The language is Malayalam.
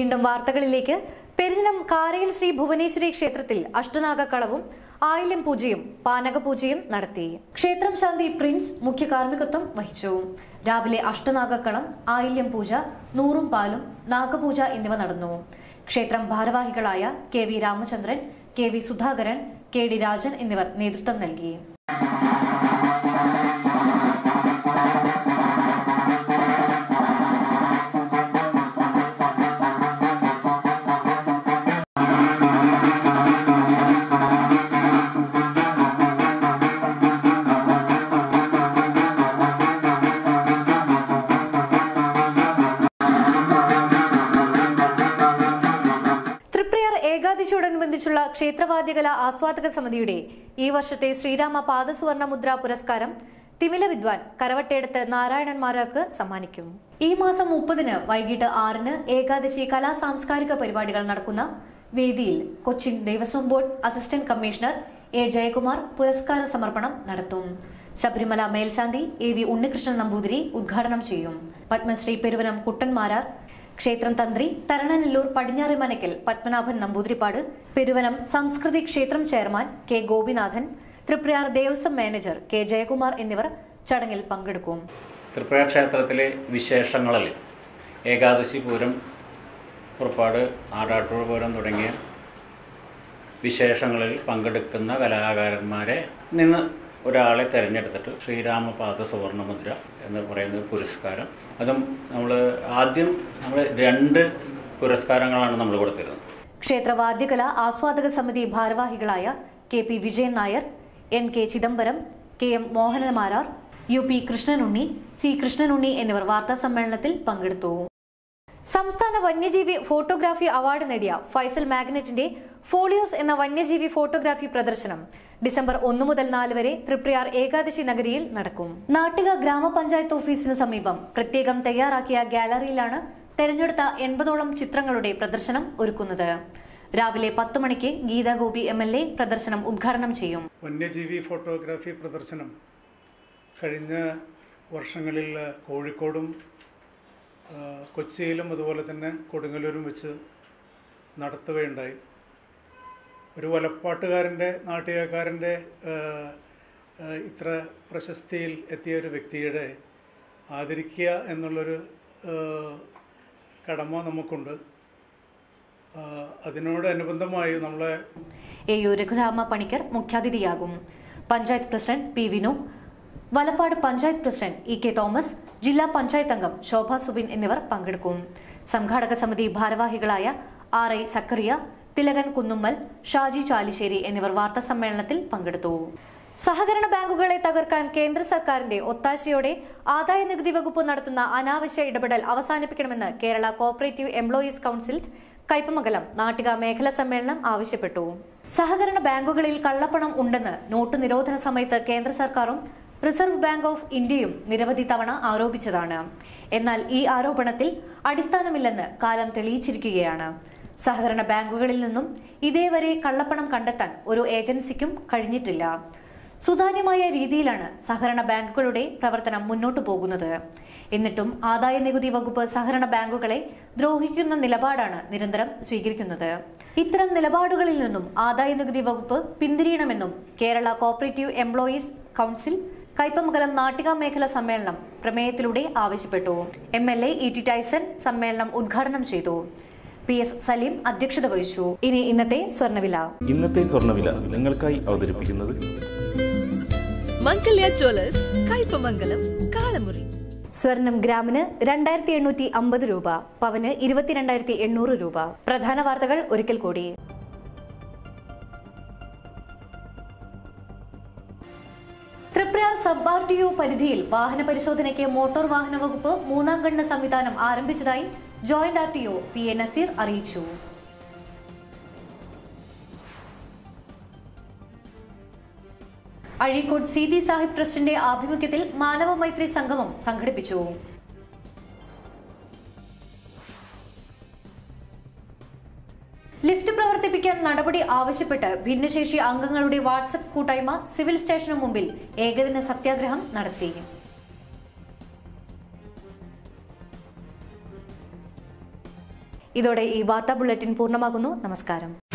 വീണ്ടും വാർത്തകളിലേക്ക് പെരിഞ്ഞനം കാരയിൽ ശ്രീ ഭുവനേശ്വരി ക്ഷേത്രത്തിൽ അഷ്ടനാഗക്കളവും ആയില്യം പൂജയും പാനകപൂജയും നടത്തി ക്ഷേത്രം ശാന്തി പ്രിൻസ് മുഖ്യ കാർമ്മികത്വം വഹിച്ചു രാവിലെ അഷ്ടനാഗക്കളം ആയില്യം പൂജ നൂറും പാലും നാഗപൂജ എന്നിവ നടന്നു ക്ഷേത്രം ഭാരവാഹികളായ K V Ramachandran K V Sudhakaran K D Rajan എന്നിവർ നേതൃത്വം നൽകി തൃപ്രയാർ ഏകാദശിയോടനുബന്ധിച്ചുള്ള ക്ഷേത്രവാദ്യകല ആസ്വാദക സമിതിയുടെ ഈ വർഷത്തെ ശ്രീരാമ പാദസുവർണ മുദ്ര പുരസ്കാരം തിമില വിദ്വാൻ കരവട്ടേടത്ത് നാരായണൻ മാരാർക്ക് സമ്മാനിക്കും ഈ മാസം മുപ്പതിന് വൈകിട്ട് ആറിന് ഏകാദശി കലാ സാംസ്കാരിക പരിപാടികൾ നടക്കുന്ന വേദിയിൽ Cochin Devaswom board assistant commissioner A Jayakumar പുരസ്കാര സമർപ്പണം നടത്തും ശബരിമല മേൽശാന്തി എ വി ഉണ്ണികൃഷ്ണൻ നമ്പൂതിരി ഉദ്ഘാടനം ചെയ്യും പത്മശ്രീ പെരുവനം കുട്ടൻമാരാർ ക്ഷേത്രം തന്ത്രി തരണനെല്ലൂർ പടിഞ്ഞാറെ മനക്കൽ പത്മനാഭൻ നമ്പൂതിരിപ്പാട് പെരുവനം സംസ്കൃതി ക്ഷേത്രം chairman K Gopinathan Triprayar Devaswom manager K Jayakumar എന്നിവർ ചടങ്ങിൽ പങ്കെടുക്കും തൃപ്രയാർ ക്ഷേത്രത്തിലെ വിശേഷങ്ങളിൽ ഏകാദശി പൂരം പുറപ്പാട് ആറാട്ടൂർ പൂരം തുടങ്ങിയ വിശേഷങ്ങളിൽ പങ്കെടുക്കുന്ന കലാകാരന്മാരെ നിന്ന് ഒരാളെ തിരഞ്ഞെടുത്തിട്ട് ശ്രീരാമപാദ സുവർണമുദ്ര എന്ന് പറയുന്ന ഒരു പുരസ്കാരം അതും നമ്മൾ ആദ്യം നമ്മൾ രണ്ട് പുരസ്കാരങ്ങളാണ് നമ്മൾ കൊടുത്തിരുന്നത് ക്ഷേത്രവാദ്യകല ആസ്വാദക സമിതി ഭാരവാഹികളായ K P Vijayan Nair N K Chidambaram K M Mohanamarar U P Krishnanunni C Krishnanunni എന്നിവർ വാർത്താ സമ്മേളനത്തിൽ പങ്കെടുത്തു സംസ്ഥാന വന്യജീവി ഫോട്ടോഗ്രാഫി അവാർഡ് നേടിയ ഫൈസൽ മാഗ്നറ്റിന്റെ ഫോളിയോസ് എന്ന വന്യജീവി ഫോട്ടോഗ്രാഫി പ്രദർശനം ഡിസംബർ ഒന്ന് മുതൽ നാല് വരെ തൃപ്രയാർ ഏകാദശി നഗരിയിൽ നടക്കും നാട്ടിക ഗ്രാമപഞ്ചായത്ത് ഓഫീസിന് സമീപം പ്രത്യേകം തയ്യാറാക്കിയ ഗാലറിയിലാണ് തെരഞ്ഞെടുത്ത എൺപതോളം ചിത്രങ്ങളുടെ പ്രദർശനം ഒരുക്കുന്നത് രാവിലെ പത്ത് മണിക്ക് Geetha Gopi M L A പ്രദർശനം ഉദ്ഘാടനം ചെയ്യും വന്യജീവി ഫോട്ടോഗ്രാഫി പ്രദർശനം കഴിഞ്ഞ വർഷങ്ങളിൽ കോഴിക്കോടും ആ, കൊച്ചിയിലും അതുപോലെ തന്നെ കൊടുങ്ങല്ലൂരും വെച്ച് നടത്തുകയുണ്ടായി ഒരു വലപ്പാട്ടുകാരൻ്റെ നാട്ടികക്കാരൻ്റെ ആ, ആ, ഇത്ര പ്രശസ്തിയിൽ എത്തിയ ഒരു വ്യക്തിയുടെ ആദരിക്കുക എന്നുള്ളൊരു ആ, കടമ നമുക്കുണ്ട് ആ, അതിനോടനുബന്ധമായി നമ്മളെ എ യു രഘുരാമ പണിക്കർ മുഖ്യാതിഥിയാകും panchayat president P Vinu Valappad panchayat president E K Thomas ജില്ലാ പഞ്ചായത്ത് അംഗം ശോഭ സുബിൻ എന്നിവർ പങ്കെടുക്കും സംഘാടക സമിതി ഭാരവാഹികളായ ആർ ഐ സക്കറിയ തിലകൻ കുന്നുമ്മൽ ഷാജി ചാലിശ്ശേരി എന്നിവർ വാർത്താ സമ്മേളനത്തിൽ പങ്കെടുത്തു സഹകരണ ബാങ്കുകളെ തകർക്കാൻ കേന്ദ്ര സർക്കാരിന്റെ ഒത്താശയോടെ ആദായ നികുതി വകുപ്പ് നടത്തുന്ന അനാവശ്യ ഇടപെടൽ അവസാനിപ്പിക്കണമെന്ന് Kerala cooperative employees council Kaipamangalam Nattika മേഖലാ സമ്മേളനം ആവശ്യപ്പെട്ടു സഹകരണ ബാങ്കുകളിൽ കള്ളപ്പണം ഉണ്ടെന്ന് നോട്ട് നിരോധന സമയത്ത് കേന്ദ്ര സർക്കാരും റിസർവ് ബാങ്ക് ഓഫ് ഇന്ത്യയും നിരവധി തവണ ആരോപിച്ചതാണ് എന്നാൽ ഈ ആരോപണത്തിൽ അടിസ്ഥാനമില്ലെന്ന് കാലം തെളിയിച്ചിരിക്കുകയാണ് സഹകരണ ബാങ്കുകളിൽ നിന്നും ഇതേവരെ കള്ളപ്പണം കണ്ടെത്താൻ ഒരു ഏജൻസിക്കും കഴിഞ്ഞിട്ടില്ല സുതാര്യമായ രീതിയിലാണ് സഹകരണ ബാങ്കുകളുടെ പ്രവർത്തനം മുന്നോട്ടു പോകുന്നത് എന്നിട്ടും ആദായ നികുതി വകുപ്പ് സഹകരണ ബാങ്കുകളെ ദ്രോഹിക്കുന്ന നിലപാടാണ് നിരന്തരം സ്വീകരിക്കുന്നത് ഇത്തരം നിലപാടുകളിൽ നിന്നും ആദായ നികുതി വകുപ്പ് പിന്തിരിയണമെന്നും Kerala cooperative employees council Kaipamangalam Nattika മേഖല സമ്മേളനം പ്രമേയത്തിലൂടെ ആവശ്യപ്പെട്ടു M L A E T Tyson സമ്മേളനം ഉദ്ഘാടനം ചെയ്തു പി എസ് സലീം അധ്യക്ഷത വഹിച്ചു ഇനി ഇന്നത്തെ സ്വർണ്ണവില ഇന്നത്തെ സ്വർണ്ണവില നിങ്ങൾക്കായി അവതരിപ്പിക്കുന്നത് മംഗല്യ ജ്വല്ലേഴ്സ് കയ്പമംഗലം കാളമുറി സ്വർണം ഗ്രാമിന് രണ്ടായിരത്തി എണ്ണൂറ്റി അമ്പത് രൂപ പവന് ഇരുപത്തിരണ്ടായിരത്തി എണ്ണൂറ് രൂപ പ്രധാന വാർത്തകൾ ഒരിക്കൽ കൂടി Triprayar sub R T U പരിധിയിൽ വാഹന പരിശോധനയ്ക്ക് മോട്ടോർ വാഹന വകുപ്പ് മൂന്നാം ഗണ്ണ സംവിധാനം ആരംഭിച്ചതായി joint R T O P A Naseer അറിയിച്ചു അഴീക്കോട് സീതി സാഹിബ് ട്രസ്റ്റിന്റെ ആഭിമുഖ്യത്തിൽ മാനവ മൈത്രി സംഗമം സംഘടിപ്പിച്ചു ലിഫ്റ്റ് പ്രവർത്തിപ്പിക്കാൻ നടപടി ആവശ്യപ്പെട്ട് ഭിന്നശേഷി അംഗങ്ങളുടെ വാട്സപ്പ് കൂട്ടായ്മ സിവിൽ സ്റ്റേഷനു മുമ്പിൽ ഏകദിന സത്യാഗ്രഹം നടത്തി ഇതോടെ ഈ വാർത്താ ബുള്ളറ്റിൻ പൂർണ്ണമാകുന്നു നമസ്കാരം